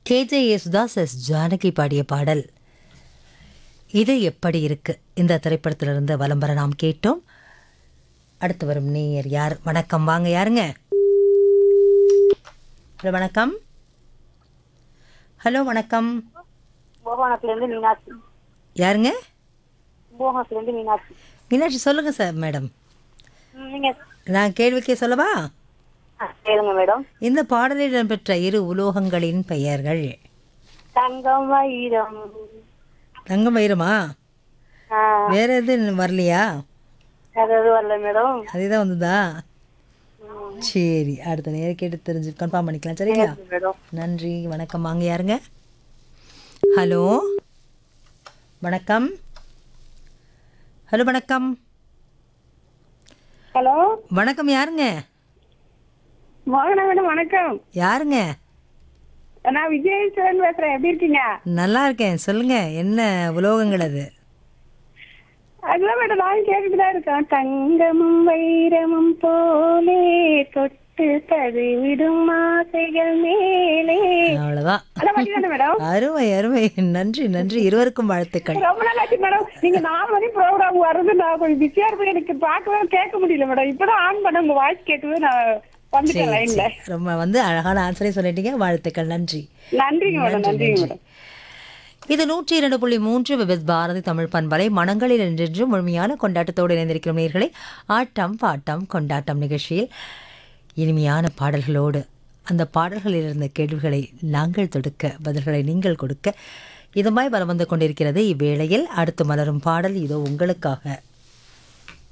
K J Yesudas S Janaki பாடிய பாடல் இது எப்படி இருக்கு இந்த திரைப்படத்திலிருந்து வலம் வர நாம் கேட்டோம் அடுத்து வரும் நேயர் யார் வணக்கம் வாங்க யாருங்க ஹலோ வணக்கம் ஹலோ வணக்கம் கும்பகோணத்துல இருந்து மீனாட்சி யாருங்க கும்பகோணத்துல இருந்து மீனாட்சி மீனாட்சி சொல்லுங்க சார் மேடம் ம், நீங்க நான் கேள்விக்கே சொல்லவா ஆ, கேளுங்க மேடம் இந்த பாடலில் இடம்பெற்ற இரு உலோகங்களின் பெயர்கள் தங்கம் வைரம் தங்கம் வைரமா ஆ, வேற எதுவும் வரலையா அது எதுவும் வரல மேடம் அதுதான் வந்ததா சரி அடுத்த நேரம் கேட்டு தெரிஞ்சு கன்ஃபார்ம் பண்ணிக்கலாம் சரிங்களா மேடம் நன்றி வணக்கம் வாங்க யாருங்க ஹலோ வணக்கம் ஹலோ வணக்கம் ஹலோ வணக்கம் யாருங்க மோகனா மேடம் வணக்கம் யாருங்க நான் விஜயேஸ்வரன் பேசுறேன் எப்படி இருக்கீங்க நல்லா இருக்கேன் சொல்லுங்க என்ன உலோகங்கள் அது அதுதான் மேடம் நான் கேட்டுட்டு தான் இருக்கேன் தங்கமும் வைரமும் போலே தொட்டு தழுவிடும் ஆசைகள் மேலே அவ்வளோதான் அதான் பாத்தீங்கன்னா மேடம் அருமை அருமை நன்றி நன்றி இருவருக்கும் வாழ்த்துக்கள் ரொம்ப நாள் ஆச்சு மேடம் நீங்க நாலு மணி ப்ரோக்ராம் வர்றது நான் கொஞ்சம் பிஸியா இருப்பேன் எனக்கு பார்க்கவே கேட்க முடியல மேடம் இப்பதான் ஆன் பண்ண உங்க வாய்ஸ் கேட்கவே நான் வந்துட்டேன் லைன்ல ரொம்ப வந்து அழகான ஆன்சரே சொல்லிட்டீங்க வாழ்த்துக்கள் நன்றி நன்றிங்க மேடம் நன்றிங்க மேடம் இது நூற்றி இரண்டு புள்ளி மூன்று விவித் பாரதி தமிழ் பண்பலை மனங்களில் என்றென்று முழுமையான கொண்டாட்டத்தோடு இணைந்திருக்கும் நேர்களை ஆட்டம் பாட்டம் கொண்டாட்டம் நிகழ்ச்சியில் இனிமையான பாடல்களோடு அந்த பாடல்களில் இருந்த கேள்விகளை நாங்கள் தொடுக்க பதில்களை நீங்கள் கொடுக்க இதுமாய் வலம் வந்து கொண்டிருக்கிறது இவ்வேளையில் அடுத்து மலரும் பாடல் இதோ உங்களுக்காக